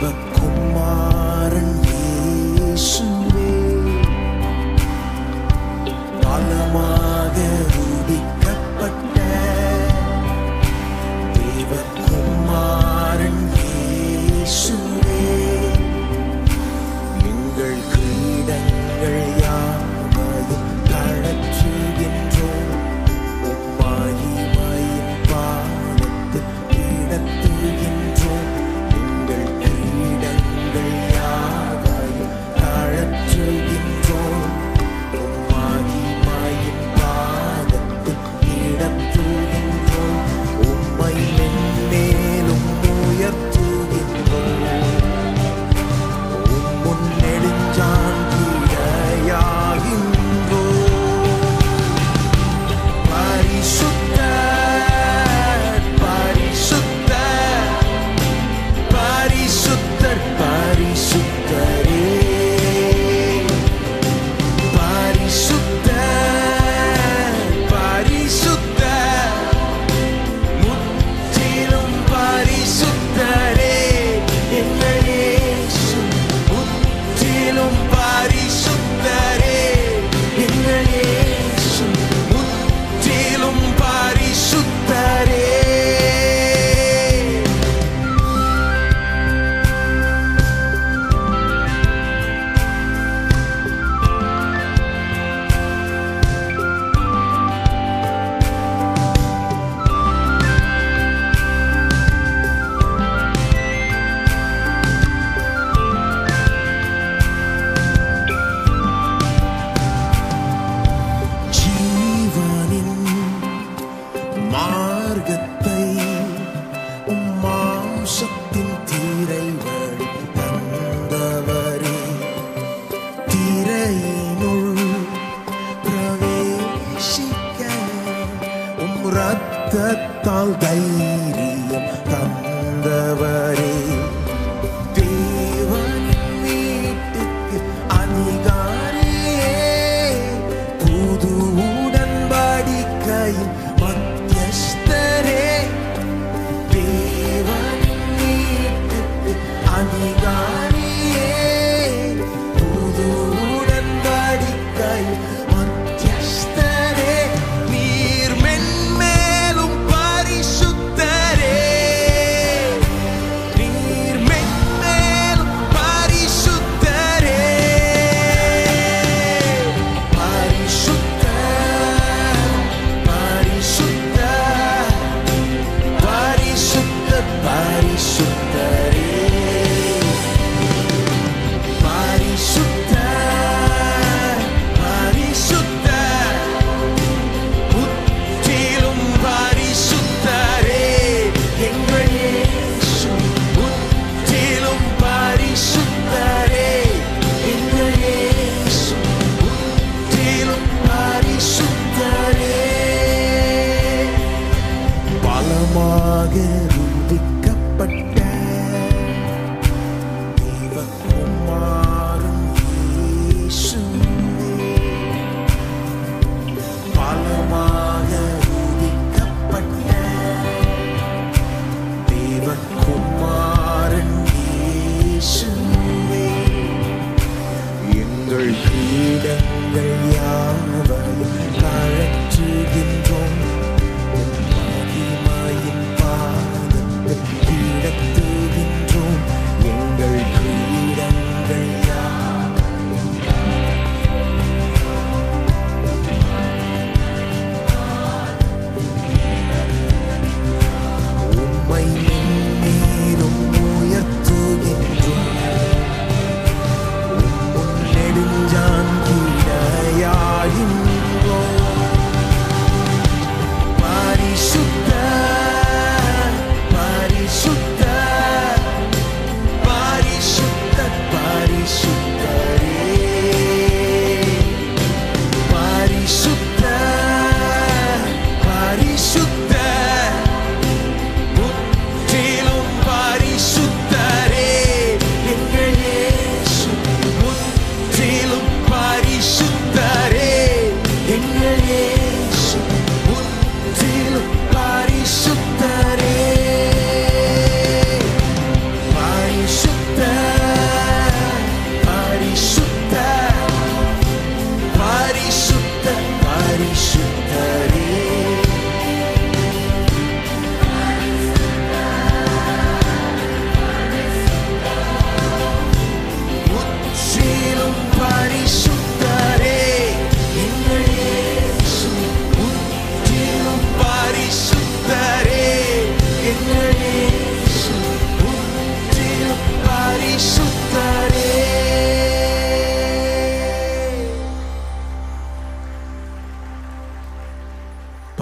தேவகுமாரன் இயேசுவே பலமாக ரூபிக்கப்பட்ட தேவகுமாரன் இயேசுவே எங்கள் கிரீடங்கள் யாவையும் கழற்றுகின்றோம் உம்மாயிமையின் பாதத்தில் கிடத்துகின்றோம் எங்கள் கிரீடங்கள் யாவையும் கழற்றுகின்றோம் உம்மாயிமையின் பாதத்தில் கிடத்துகின்றோம் உம்மை மென்மேலும் உயர்த்துகின்றோம் உம் நெடுஞ்சான் கீழையாகின்றோ பரிசுத்தர் பரிசுத்தர் பரிசுத்தர் பரிசுத்தரே பரிசுத்தர் பரிசுத்தர் முற்றிலும் பரிசுத்தரே எங்கள் இயேசு முற்றிலும் பரிசுத்தரே எங்கள் இயேசு முற்றிலும் பரிசுத்தரே ஜீவனின் மார்க்கத்தை உம் மாம்சத்தின் தீரைவழி தந்தவரே திரையினுள் பிரவேசிக்க உம் ரத்தத்தால் தைரியம் தந்தவரே தேவனின் வீட்டுக்கு அதிகாரியே புது உடன்படிக்கையின் மத்தியஸ்தரே தேவனின் வீட்டுக்கு அதிகாரியே புது உடன்படிக்கையின் மத்தியஸ்தரே நீர் மென்மேலும் பரிசுத்தரே நீர் மென்மேலும் பரிசுத்தரே பரிசுத்தர் பரிசுத்தர் பரிசுத்தர் பரிசுத்தரே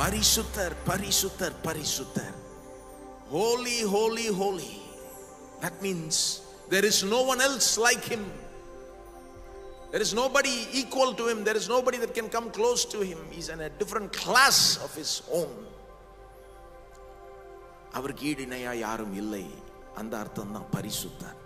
பரிசுத்தர் பரிசுத்தர் பரிசுத்தர் holy holy holy that means there is no one else like him there is nobody equal to him there is nobody that can come close to him he's in a different class of his own அவருக்கு ஈடு இணையா யாரும் இல்லை அந்த அர்த்தம் தான் பரிசுத்தர்